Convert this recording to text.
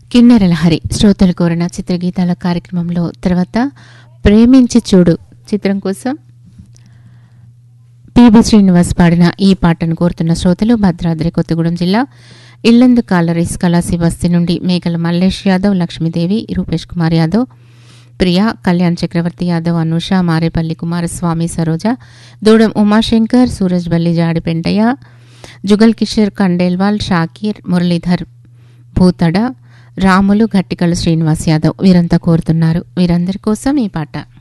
కిన్నెర లహరి శ్రోతలు కోరిన చిత్రగీతాల కార్యక్రమంలో తర్వాత ప్రేమించి చూడు చిత్రం కోసం పిబి శ్రీనివాస్ పాడిన ఈ పాటను కోరుతున్న శ్రోతలు భద్రాద్రి కొత్తగూడెం జిల్లా ఇల్లందు కాలరీస్ కళాసి బస్తీ నుండి మేకల మల్లేష్ యాదవ్ లక్ష్మీదేవి రూపేష్ కుమార్ యాదవ్ ప్రియా కళ్యాణ్ చక్రవర్తి యాదవ్ అనూష మారేపల్లి కుమారస్వామి సరోజ దూడం ఉమాశంకర్ సూరజ్బల్లి జాడి పెంటయ్య జుగల్ కిషోర్ కండేల్వాల్ షాకీర్ మురళీధర్ భూతడ రాములు గట్టికళ్ళు శ్రీనివాస్ యాదవ్ వీరంతా కోరుతున్నారు వీరందరి కోసం ఈ పాట